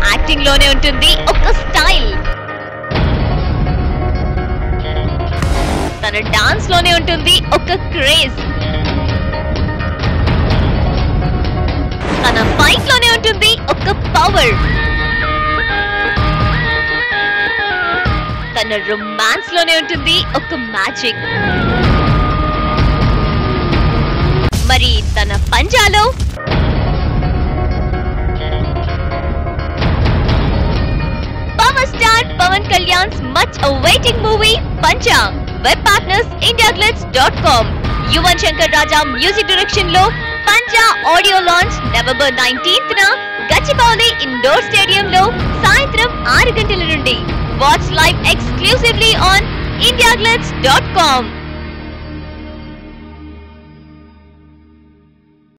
acting లోనే ఉంటుంది ఒక స్టైల్ తన డాన్స్ లోనే ఉంటుంది ఒక క్రేజ్ తన ఫైట్ లోనే ఉంటుంది ఒక పవర్ తన రొమాన్స్ లోనే ఉంటుంది ఒక మ్యాజిక్ మరి తన పంజాలో power star Pawan Kalyan's much awaiting movie Panjaa web partners IndiaGlitz dot com Yuvan Shankar Raja music direction లో Panjaa audio launch November nineteenth న గచ్చిబౌలి ఇండోర్ స్టేడియం లో సాయంత్రం ఆరు గంటల నుండి watch live exclusively on IndiaGlitz dot com